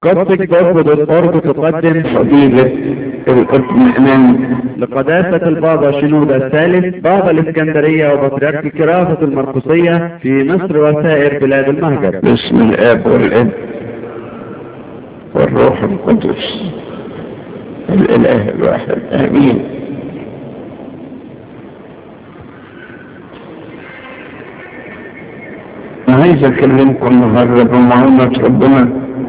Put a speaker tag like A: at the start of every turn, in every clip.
A: قصدك برفض الأرض تقدم
B: فضيلة الاطمئنان
A: لقداسة البابا شنودة الثالث بابا الإسكندرية وبطريرك كرافة المرقسية في مصر وسائر بلاد المهجر
B: باسم الاب والابن والروح القدس الاله الواحد امين أنا عايز اكلمكم النهارده بمعونة ربنا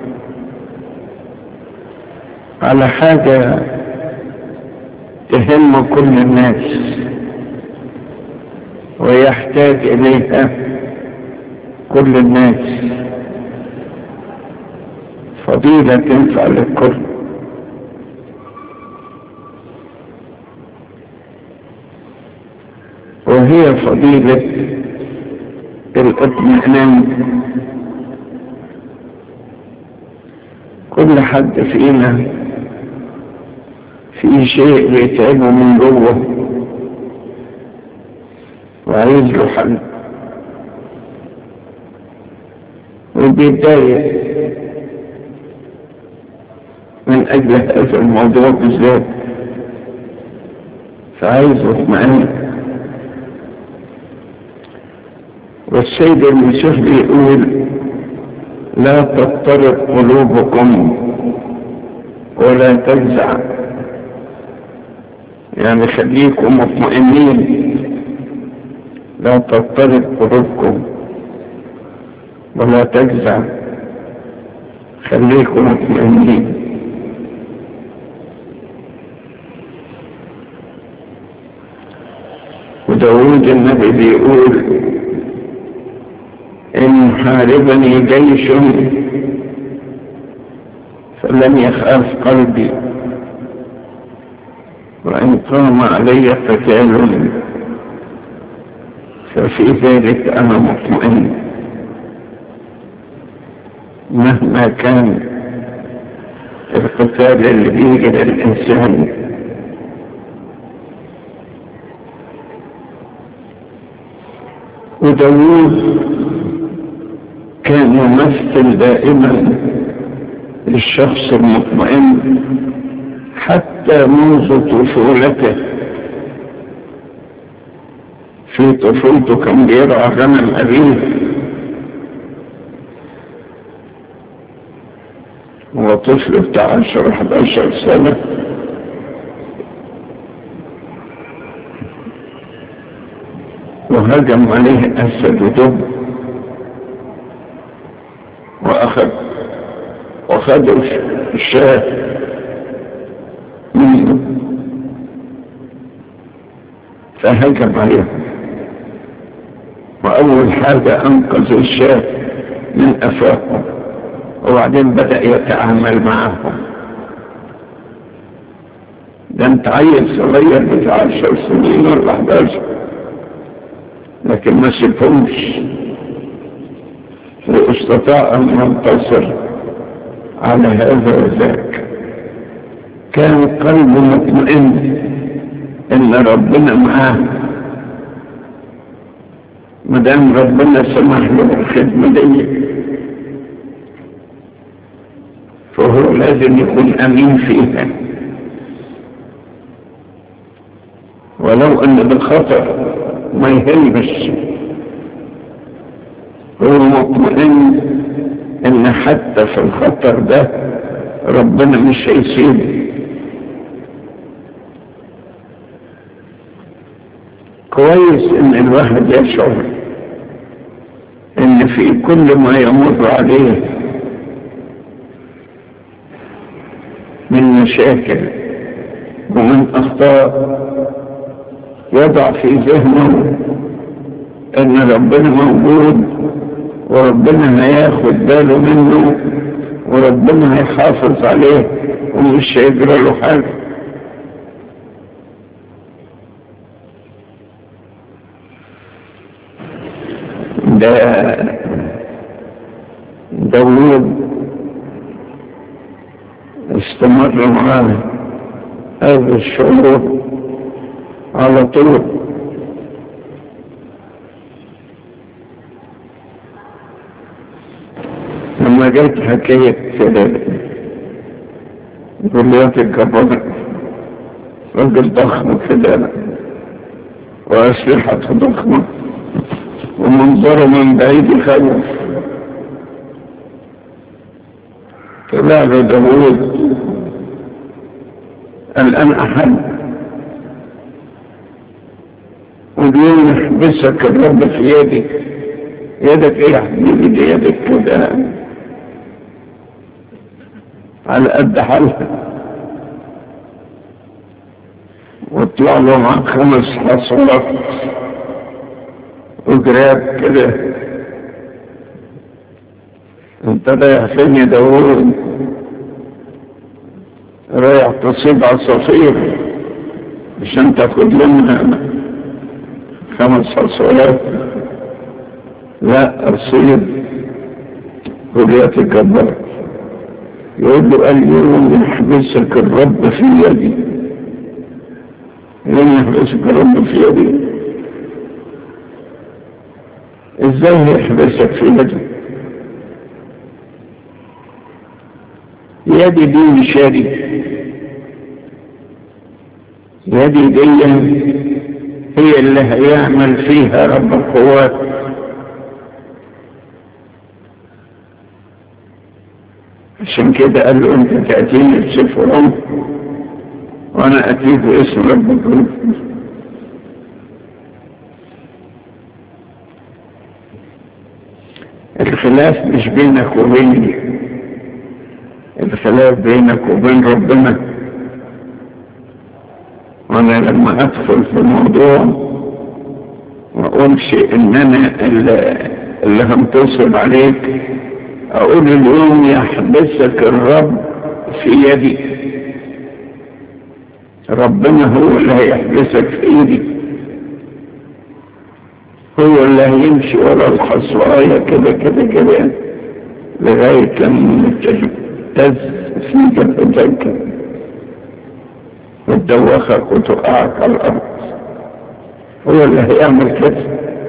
B: على حاجة تهم كل الناس ويحتاج إليها كل الناس فضيلة تنفع للكل وهي فضيلة الاطمئنان كل حد فينا في شيء بيتعبه من جوه وعايز له حل وبيتضايق من اجل هذا الموضوع بالذات فعايز اطمئن والسيد المسيح بيقول لا تضطرب قلوبكم ولا تجزع يعني خليكم مطمئنين لا تضطرب قلوبكم ولا تجزع خليكم مطمئنين وداود النبي بيقول إن حاربني جيش فلن يخاف قلبي وإن قام علي قتال ففي ذلك أنا مطمئن مهما كان القتال اللي بيجي للإنسان وداوود كان يمثل دائما للشخص المطمئن حتى منذ طفولته في طفولته كان بيرعى غنم أبيه هو طفل بتاع عشر 11 سنة وهجم عليه أسد ودب وأخذ وخد الشاه منه فهجم عليه وأول حاجة أنقذ الشاه من أفاقهم وبعدين بدأ يتعامل معهم ده انت عيل صغير بتاع عشر سنين ولا 11 لكن ما سيبهمش واستطاع ان ينتصر على هذا وذاك كان قلبه مطمئن ان ربنا معاه ما دام ربنا سمح له الخدمه دي فهو لازم يكون امين فيها ولو ان بالخطر ما يهمش هو مطمئن ان حتى في الخطر ده ربنا مش هيسيبه كويس ان الواحد يشعر ان في كل ما يمر عليه من مشاكل ومن اخطاء يضع في ذهنه ان ربنا موجود وربنا هياخد باله منه وربنا هيحافظ عليه ومش هيجرى له حاجه ده داوود استمر معاه هذا الشعور على طول لما جت حكاية جوليات الجبار راجل ضخم كده وأسلحة ضخمة ومنظره من بعيد يخوف طلع له داوود الآن أحد ودون يحبسك الرب في يدي يدك ايه يا حبيبي دي يدك كده على قد حالها واطلع له معاك خمس حصولات وجراب كده انت رايح فين يا داوود رايح تصيب عصافير عشان تاخد منها خمس حصولات لا أصيب هريات الجبار يقول له اليوم يحبسك الرب في يدي يوم يحبسك الرب في يدي ازاي يحبسك في يدي يدي دي مش يدي يدي دي هي اللي هيعمل فيها رب القوات عشان كده قال له انت تأتيني بسفر عمر وانا اتيك باسم رب القلوب الخلاف مش بينك وبيني الخلاف بينك وبين ربنا وانا لما ادخل في الموضوع واقولش ان انا اللي, اللي هنتصل عليك اقول اليوم يحبسك الرب في يدي ربنا هو اللي هيحبسك في ايدي هو اللي هيمشي ورا الحصواية كده كده كده لغاية لما تهتز في جبهتك وتدوخك وتقعك على الأرض هو اللي هيعمل كده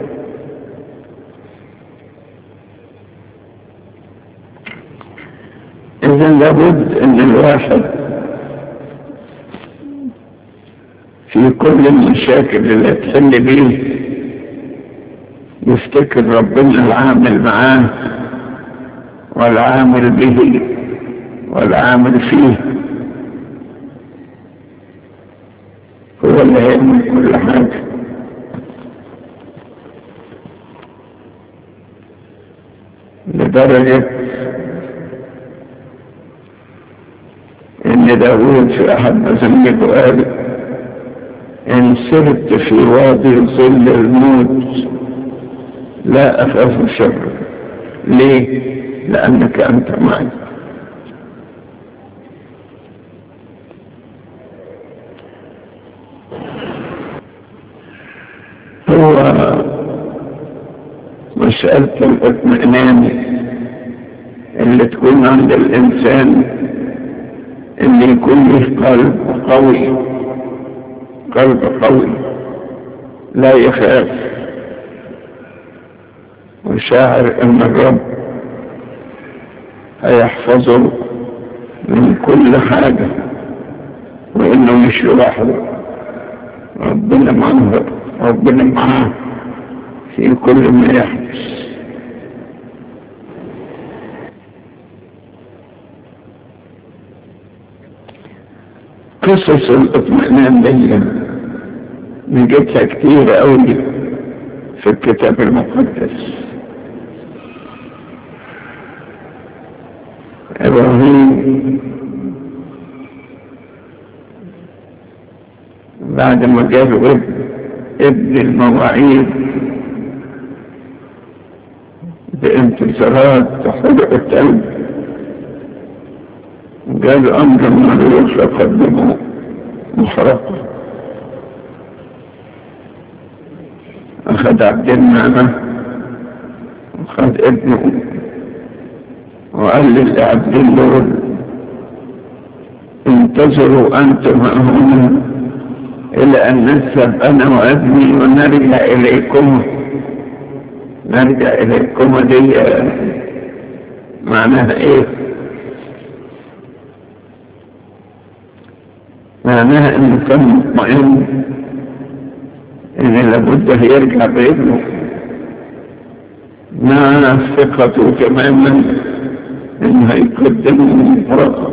B: إذا لابد أن الواحد في كل المشاكل اللي تحل بيه يفتكر ربنا العامل معاه والعامل به والعامل فيه هو اللي هيعمل كل حاجة لدرجة ان داود في احد مزاميره قال ان سرت في وادي ظل الموت لا اخاف شر ليه لانك انت معي هو مسألة الاطمئنان اللي تكون عند الإنسان اللي يكون له قلب قوي قلب قوي لا يخاف وشاعر ان الرب هيحفظه من كل حاجة وانه مش لوحده ربنا معه ربنا معاه في كل ما يحدث قصص الاطمئنان دي نجدها كتير قوي في الكتاب المقدس ابراهيم بعد ما جاله ابن ابن المواعيد بانتصارات تحرق القلب قال امر معروف لقدمه محرقه اخذ عبد المعنى واخذ ابنه وقال للعبد دول انتظروا انتم هنا الى ان نذهب انا وابني ونرجع اليكم نرجع اليكم دي معناها ايه معناها انه كان مطمئن ان لابد هيرجع بابنه مع ثقته تماما انه هيقدمه امرأة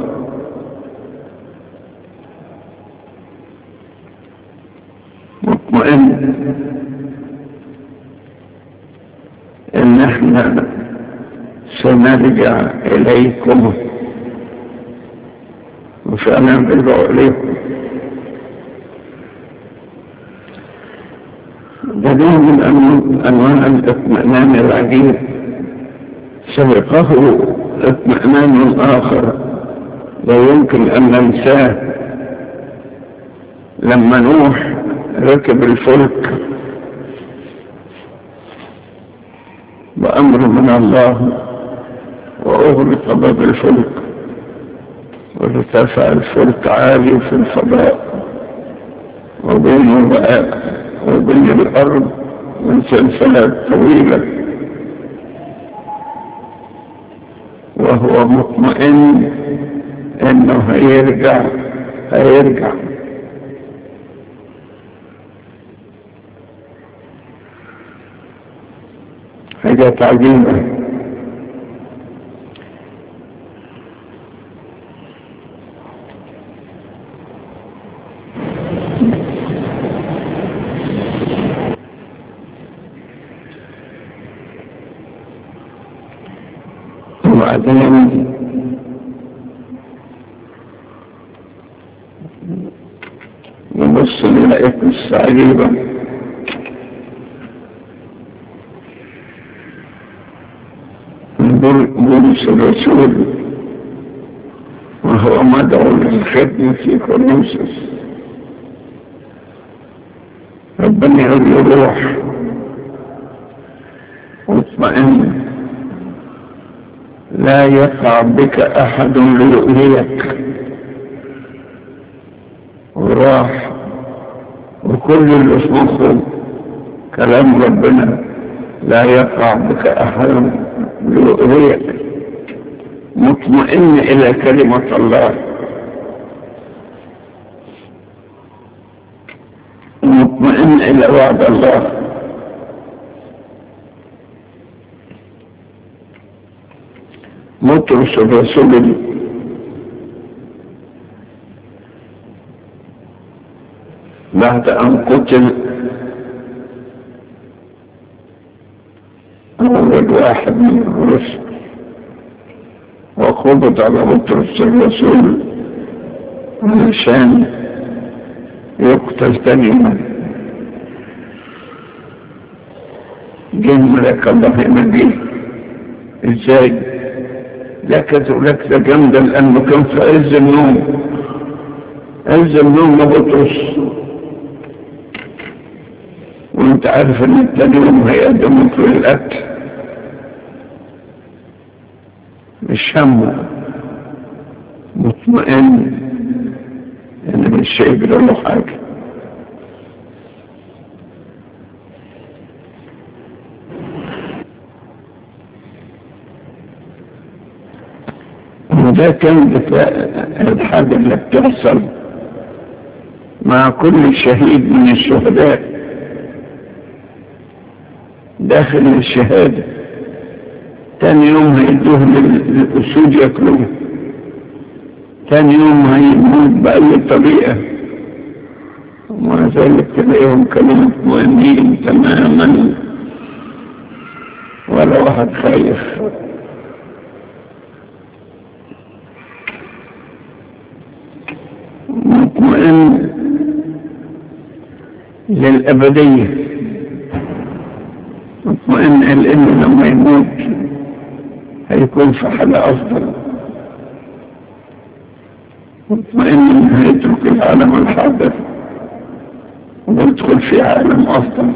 B: مطمئن ان احنا سنرجع اليكم وفعلا نرجع اليكم ده نوع من انواع الاطمئنان العجيب سبقه اطمئنان اخر لا يمكن ان ننساه لما نوح ركب الفلك بأمر من الله وأغلق باب الفلك وارتفع الفلك عالي في الفضاء وبين وبين الأرض من سلسلات طويلة وهو مطمئن انه هيرجع هيرجع حاجات عجيبة وبعدين نبص نلاقي قصة عجيبة بولس الرسول وهو مدعو للخدمة في كورنثوس ربنا يقول له روح واطمئن لا يقع بك احد ليؤذيك وراح وكل اللي في مخه كلام ربنا لا يقع بك احد ليؤذيك مطمئن الى كلمة الله مطمئن الى وعد الله مطرس الرسول بعد ان قتل أول واحد من الرسل وقبض على بطرس الرسول علشان يقتل تاني جه ملك الله ينجيه ازاي لك لك ده جامدة لأنه كان في عز النوم عز النوم ما بطرس وانت عارف ان التاني يوم هيقدمك في الاكل مش همه مطمئن ان مش هيجرى له حاجه وده كان الحاجة اللي بتحصل مع كل شهيد من الشهداء داخل الشهادة تاني يوم هيدوه للأسود ياكلوه تاني يوم هيموت بأي طريقة ومع ذلك تلاقيهم كانوا مطمئنين تماما ولا واحد خايف مطمئن للأبدية مطمئن لأنه لما يموت هيكون في حالة أفضل مطمئن أنه هيترك العالم الحاضر ويدخل في عالم أفضل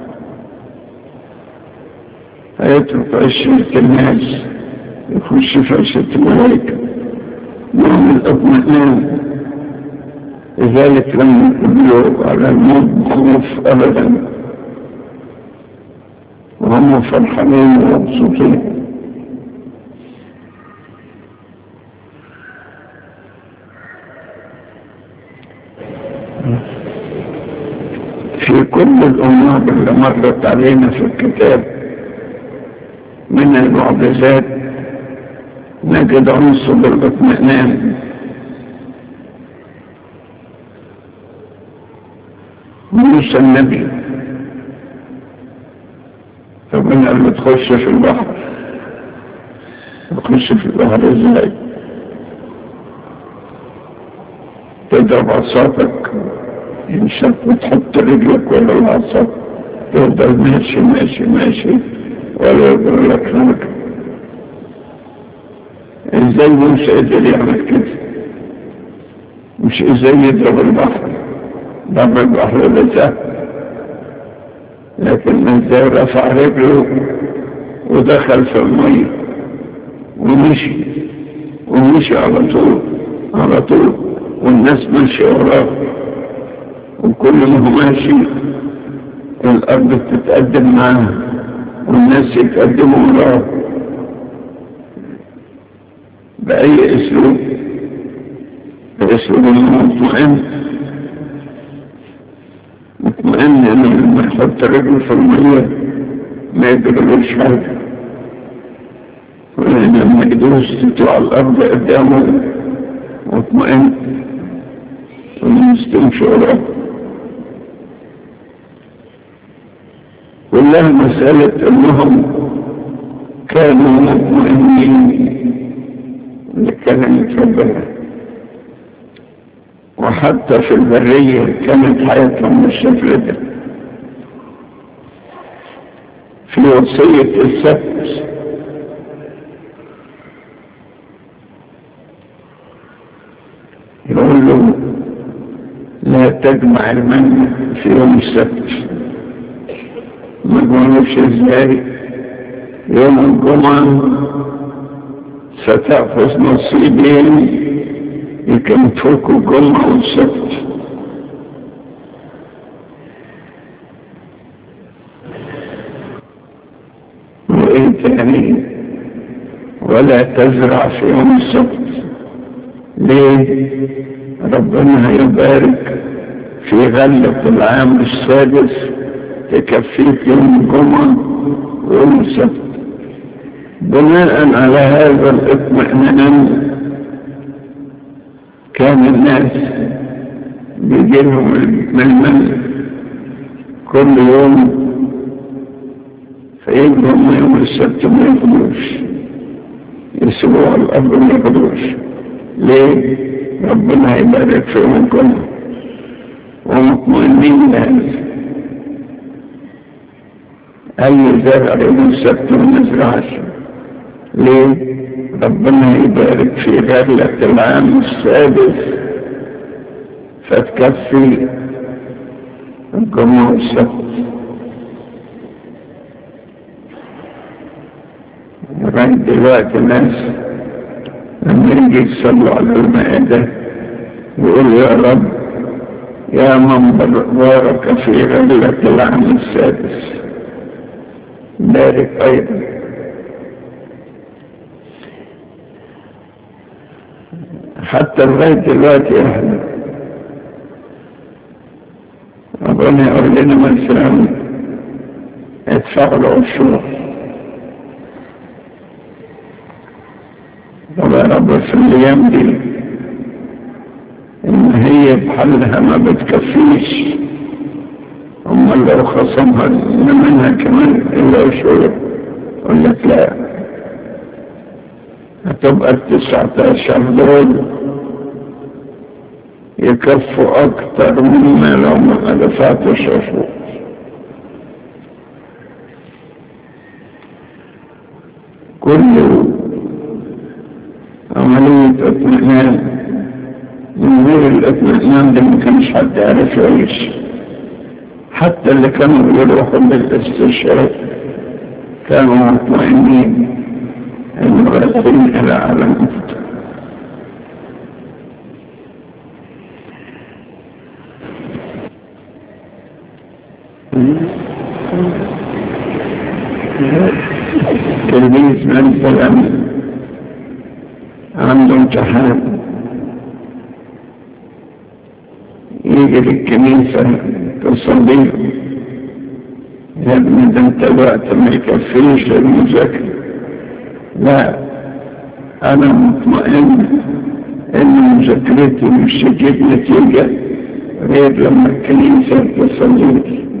B: هيترك عشرة الناس يخش في عشرة الملائكة نوم الأطمئنان لذلك لم يقبلوا على الموت بخوف أبدا وهم فرحانين ومبسوطين في كل الأمور اللي مرت علينا في الكتاب من المعجزات نجد عنصر الاطمئنان موسى النبي ربنا قال له تخش في البحر تخش في البحر ازاي تضرب عصاتك ينشف وتحط رجلك ولا العصا تفضل ماشي ماشي ماشي ولا يقول لك حركة ازاي موسى قدر يعمل كده مش ازاي يضرب البحر ضرب البحر ده سهل لكن ازاي رفع رجله ودخل في المية ومشي ومشي على طول على طول والناس ماشية وراه وكل ما هو ماشي الأرض بتتقدم معاه والناس يتقدموا وراه بأي أسلوب بأسلوب مطمئن مطمئن إنه لما يحط رجله في المية ما يجرلوش حاجة ولما يدوس تطلع الأرض قدامه مطمئن والناس تمشي وراه كلها مسألة أنهم كانوا مطمئنين لكلمة ربنا وحتى في البرية كانت حياتهم بالشكل ده في وصية السبت يقول له لا تجمع المن في يوم السبت ما قالوش ازاي يوم الجمعة ستأخذ نصيبين يكنفوك الجمعة والسبت وإيه تاني ولا تزرع في يوم السبت ليه ربنا هيبارك في غلة العام السادس تكفيك يوم الجمعة ويوم السبت بناء على هذا الاطمئنان كان الناس بيجيلهم الململ كل يوم فيجهم يوم السبت ما ياخدوش يسيبوه على الأرض ما ياخدوش ليه؟ ربنا هيبارك فيهم الجمعة ومطمئنين لهذا أي زرع يوم السبت ما نزرعش ليه؟ ربنا يبارك في غلة العام السادس فتكفي الجمعة والسبت لغاية دلوقتي الناس لما يجي يصلوا على المائدة يقول يا رب يا من بارك في غلة العام السادس بارك أيضا حتى لغاية دلوقتي احنا ربنا يقول لنا مثلا ادفعوا العشور طب يا رب في الايام دي ان هي بحالها ما بتكفيش هم لو خصمها منها كمان الا عشور يقول لك لا هتبقى التسعة عشر دول يكفوا أكتر مما لو ما دفعتش عشور كل عملية اطمئنان من غير الاطمئنان ده ما كانش حد يعرف يعيش حتى اللي كانوا يروحوا للاستشهاد كانوا مطمئنين انه رايحين الى عالم تلميذ مثلا عنده امتحان يجي للكنيسة تصلي يا ابني ده انت الوقت ما يكفيش للمذاكرة لا انا مطمئن ان مذاكرتي مش تجيب نتيجة غير لما الكنيسة تصلي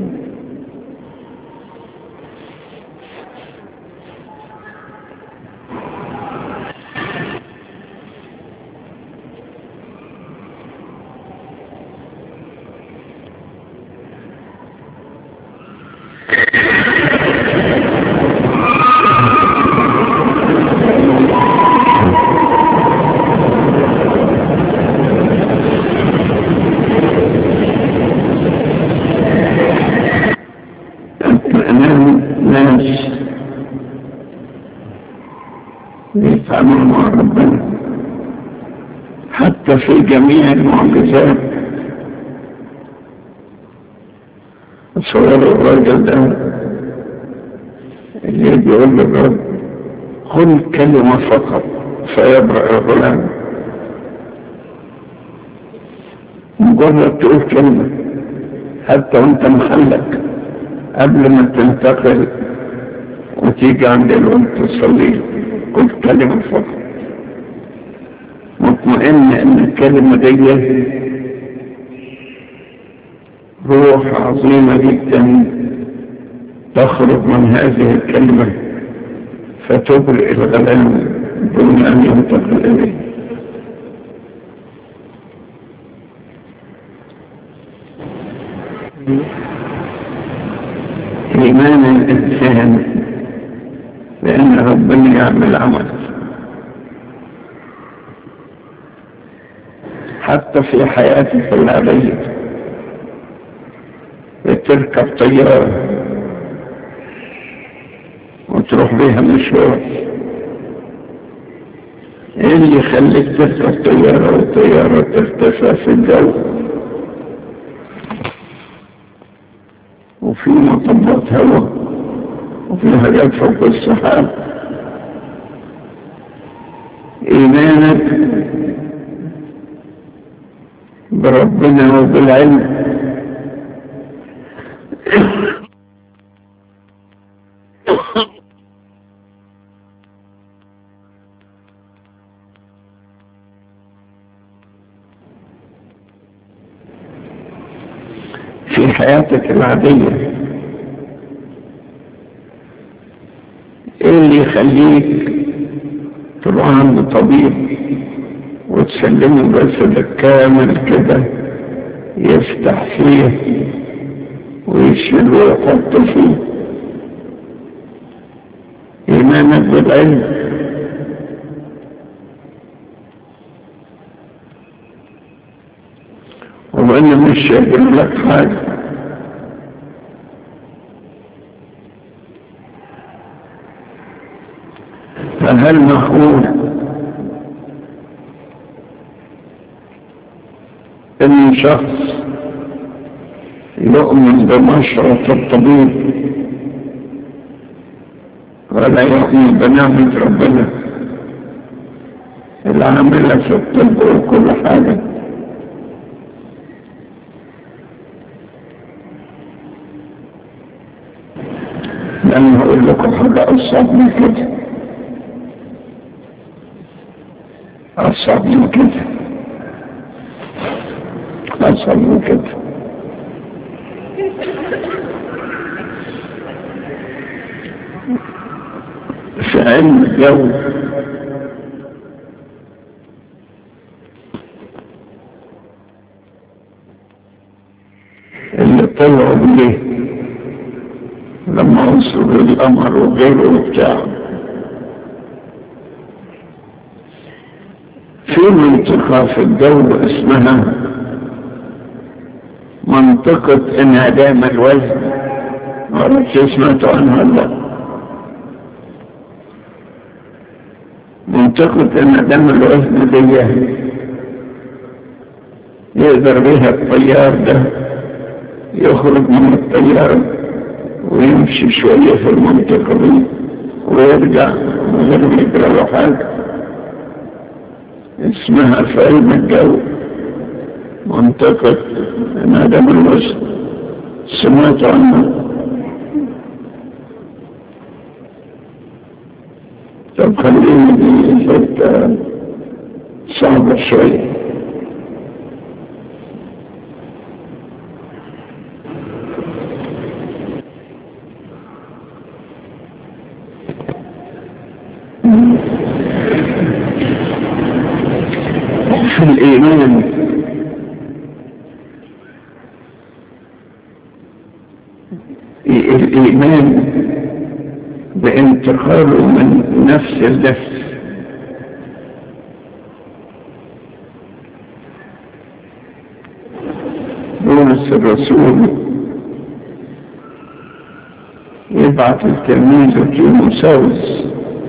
B: ناس يفهموا مع ربنا حتى في جميع المعجزات صور الرجل ده اللي بيقول للرب قل كلمة فقط فيبرأ الغلام مجرد تقول كلمة حتى وانت محلك قبل ما تنتقل وتيجي عند الوقت تصلي قل كلمة فقط مطمئن ان الكلمة دي روح عظيمة جدا تخرج من هذه الكلمة فتبرئ الغلام دون ان ينتقل اليه إيمان الإنسان بأن ربنا يعمل عمل حتى في حياتك العادية بتركب طيارة وتروح بيها مشوار ايه اللي يخليك تركب طيارة والطيارة ترتفع في الجو وفي مطبات هواء وفي حاجات فوق السحاب ايمانك بربنا وبالعلم في حياتك العادية ايه اللي يخليك تروح عند طبيب وتسلمه جسدك كامل كده يفتح فيه ويشيل ويحط فيه إيمانك بالعلم وأنا مش هجيب لك حاجة فهل نقول ان شخص يؤمن بمشرط الطبيب ولا يؤمن بنعمة ربنا العاملة في الطب وكل حاجة لأن هقول لكم حاجة أصعب من كده أصعب من كده أصعب من كده في علم الجو اللي طلعوا بيه لما وصلوا للقمر وغيره وبتاع في منطقة في الجو اسمها منطقة انعدام الوزن معرفش سمعتوا عنها ولا منطقة انعدام الوزن دي يقدر بيها الطيار ده يخرج من الطيارة ويمشي شوية في المنطقة دي ويرجع من غير ما يجرى له حاجة اسمها في علم الجو منطقة انعدام الوزن سمعت عنه طب خليني دي حتة صعبة شوية في الإيمان الإيمان بانتقاله من نفس النفس بولس الرسول يبعث التلميذ تيموساوس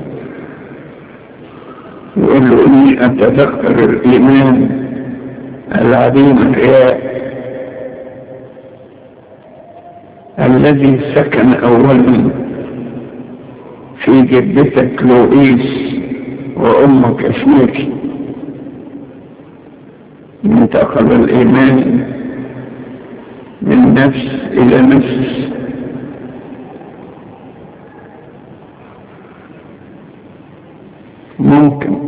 B: يقول له إني أتذكر الإيمان العظيم الرياء الذي سكن أولا في جدتك لوئيس وأمك أسميك انتقل الإيمان من نفس إلى نفس ممكن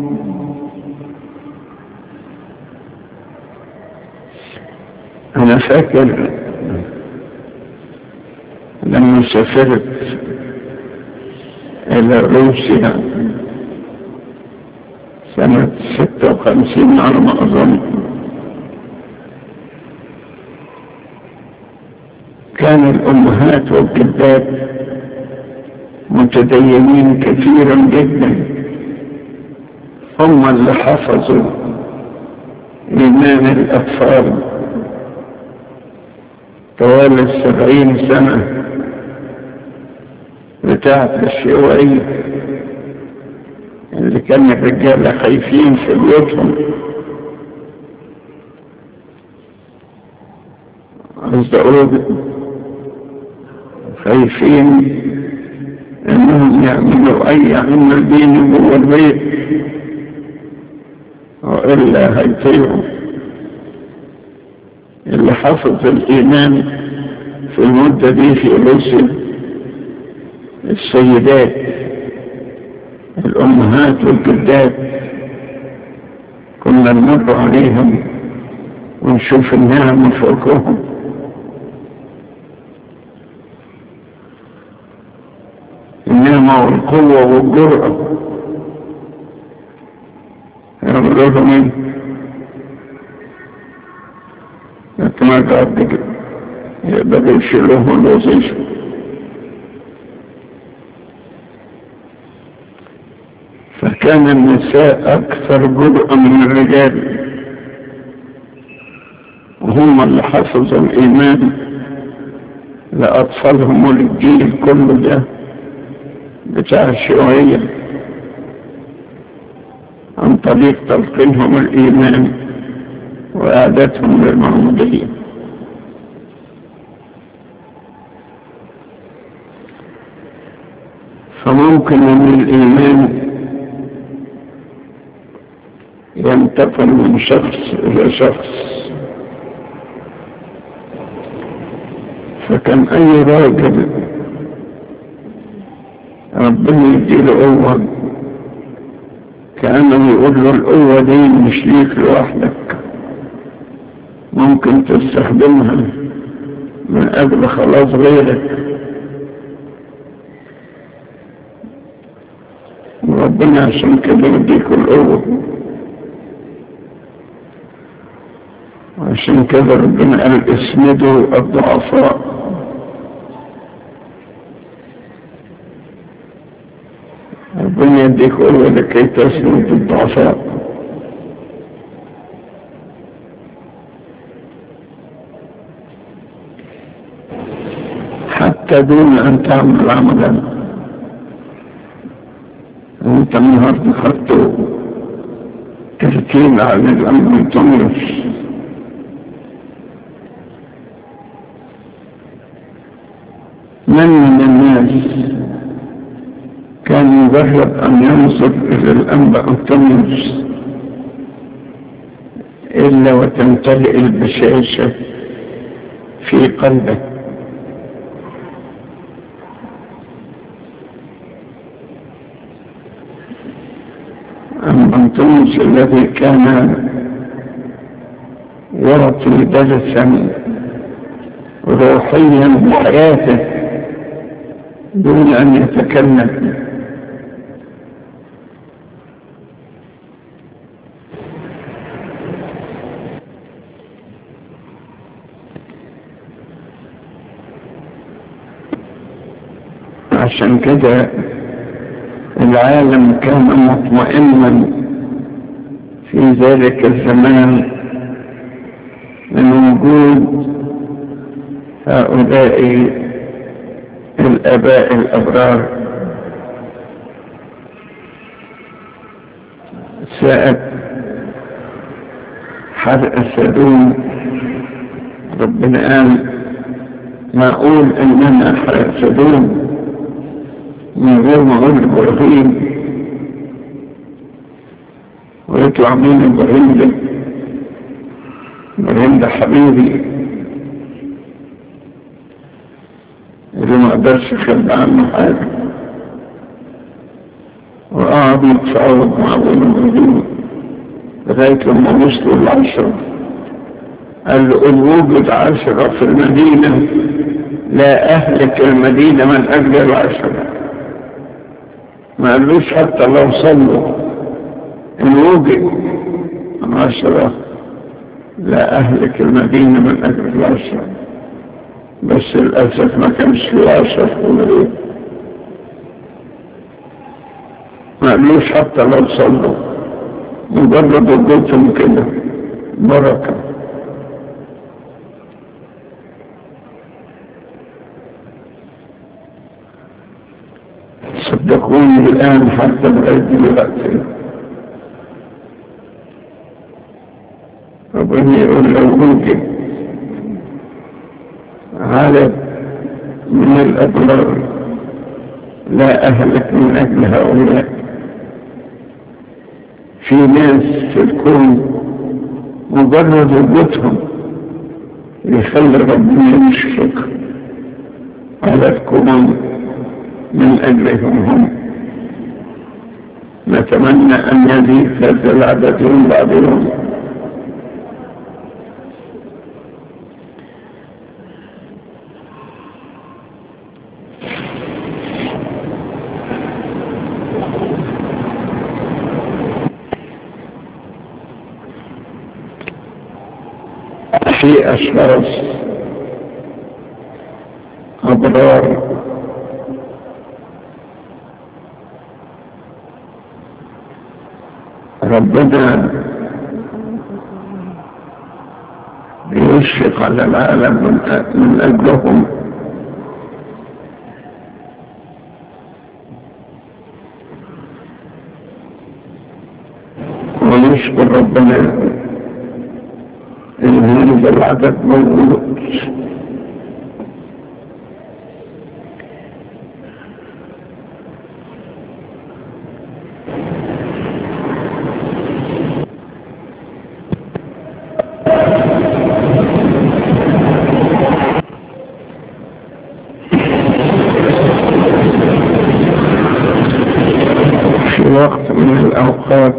B: أنا فاكر لما سافرت إلى روسيا سنة ستة وخمسين على ما أظن كان الأمهات والجدات متدينين كثيرا جدا هم اللي حفظوا إيمان الأطفال طوال السبعين سنة بتاعت الشيوعية اللي كان الرجالة خايفين في بيوتهم قصد أقول خايفين انهم يعملوا اي عمل ديني جوه البيت والا هيطيعوا اللي حفظ الايمان في المدة دي في روسيا السيدات الامهات والجدات كنا نمر عليهم ونشوف النعم فوقهم النعمة والقوة والجرأة يقولوا لهم ايه انت ما قاعد كده يقدروا يشيلوه الوظيفة فكان النساء أكثر جرأة من الرجال وهم اللي حفظوا الإيمان لأطفالهم وللجيل كله ده بتاع الشيوعية عن طريق تلقينهم الإيمان وإعادتهم للمعمودية فممكن أن الإيمان ينتقل من شخص إلى شخص فكان أي راجل ربنا يديله قوة كأنه يقول له القوة دي مش ليك لوحدك ممكن تستخدمها من أجل خلاص غيرك وربنا عشان كده يديك القوة وعشان كده ربنا قال اسندوا الضعفاء ربنا يديك قوة لكي تسند الضعفاء حتى دون أن تعمل عملا أنت النهارده خدت ترتيب على الأمر تمرس من من الناس كان مجرد أن ينظر إلى الأنبا أنطونيوس إلا وتمتلئ البشاشة في قلبك أما أنطونس الذي كان يعطي درسا روحيا بحياته دون أن يتكلم عشان كده العالم كان مطمئنا في ذلك الزمان من وجود هؤلاء الآباء الأبرار ساءت حرق سدوم ربنا قال معقول اننا حرق سدوم من غير ما اقول ابراهيم ويطلع مين ابراهيم ده ابراهيم ده حبيبي اللي ما اقدرش اخبي عنه حاجه وقعد يتفاوض مع ابونا ابراهيم لغايه لما وصلوا العشره قال له ان وجد عشره في المدينه لا اهلك المدينه من اجل العشره ما قالوش حتى لو صلوا ان وجد عشرة لا اهلك المدينة من اجل العشرة بس للأسف ما كانش في عشرة في المدينة ما قالوش حتى لو صلوا مجرد وجودهم كده بركة صدقوني الآن حتى لغاية دلوقتي ربنا يقول لو وجد عدد من الأبرار لا أهلك من أجل هؤلاء في ناس في الكون مجرد وجودهم يخلي ربنا يشفق على الكون من أجلهم هم نتمنى أن يزيد هذا العدد من بعضهم في أشخاص أبرار ربنا يشفق على العالم من أجلهم ونشكر ربنا إن هذا العدد موجود في وقت من الأوقات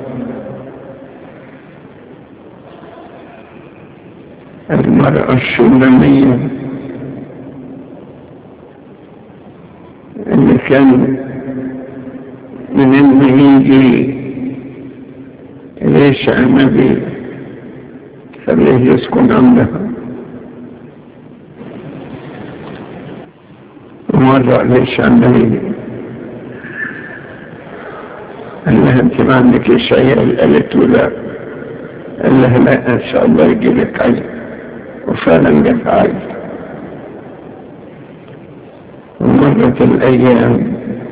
B: المرأة السلمية اللي كان من انه يجي ليش النبي خليه يسكن عندها ومرة ليش النبي قال لها انت ما عندك شيء قالت له لا قال لها لا ان شاء الله يجي لك عين وفعلا جت عين ومرت الايام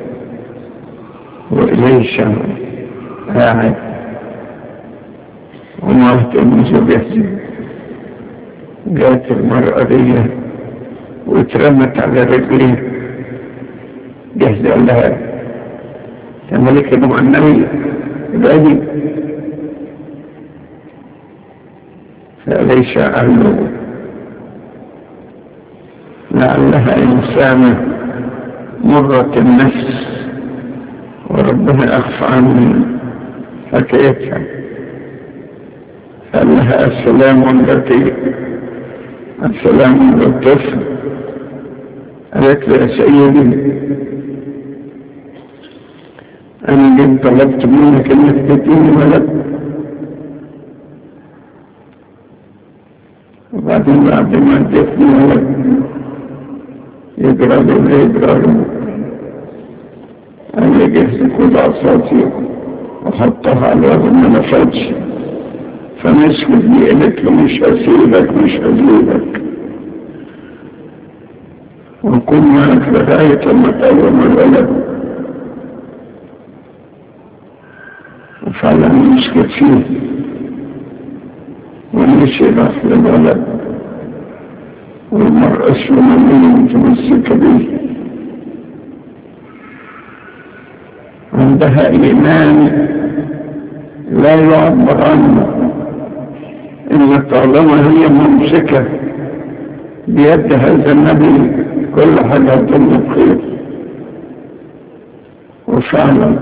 B: وإليشا قاعد ومرت ام زوجتي جات المرأة دي واترمت على رجليها جهز لها تملك مع النبي الأبي فليس عنه لعلها إنسانة مرة النفس وربنا أخفى عن حكايتها قال لها السلام التي السلام للطفل قالت له يا سيدي أنا جيت طلبت منك إنك تديني ولد وبعدين بعد ما اديتني ولد يجرى له ولا يجرى له أنا جهز كل عصاتي وحطها على الوزن ما نفذش فمسكت دي قالت له مش هسيبك مش هسيبك وكن معك لغاية ما تقوم الولد وفعلا مسكت فيه ومشي راح للولد والمرأة السلمانية متمسكة به عندها إيمان لا يعبر عنه إن طالما هي ممسكة بيد هذا النبي كل حاجة تم بخير وفعلا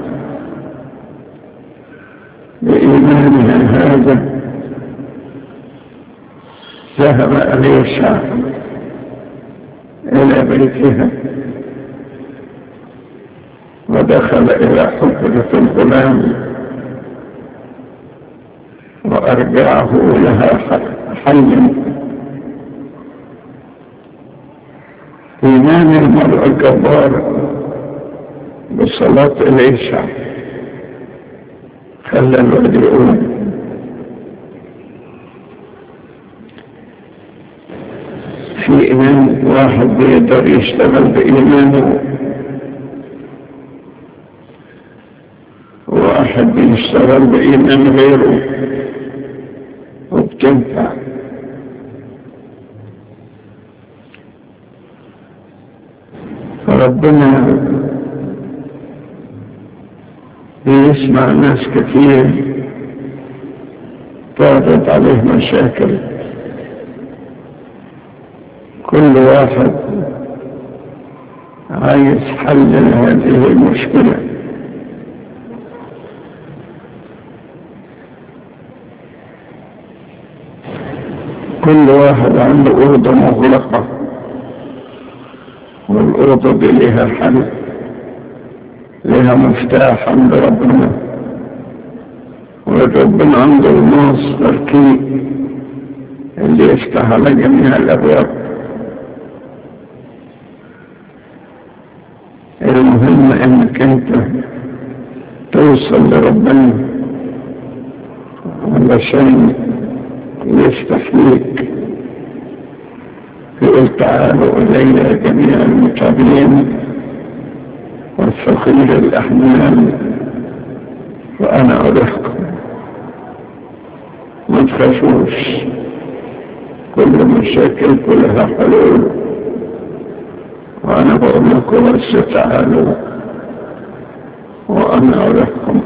B: بإيمانها هذا ذهب إليه الشعب إلى بيتها ودخل إلى حجرة الغلام وأرجعه لها حيا إيمان المرء الجبار بصلاة العشاء خلى الواد يقوم في إيمان واحد بيقدر يشتغل بإيمانه واحد بيشتغل بإيمان غيره وبتنفع فربنا بيسمع ناس كتير تعرض عليه مشاكل كل واحد عايز حل هذه المشكله كل واحد عنده أوضة مغلقة والأوضة دي لها حل لها مفتاح عند ربنا وربنا عنده المصدر كي اللي يفتح على جميع الأبواب المهم انك انت توصل لربنا علشان يفتح ليك يقول تعالوا إلي جميع المتابعين والثقيل الأحمال وأنا أرحكم ما تخافوش كل مشاكل كلها حلول وأنا بقول لكم بس تعالوا وأنا أرحكم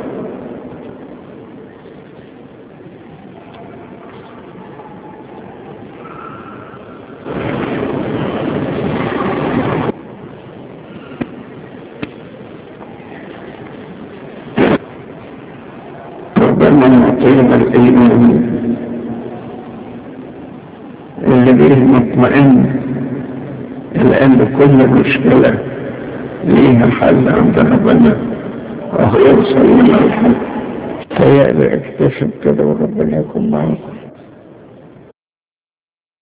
B: ربنا يعطينا الإيمان اللي به مطمئن لأن كل مشكلة ليها حل عند ربنا وهو يوصل إلى الحل تهيألي اكتشف كده وربنا يكون معكم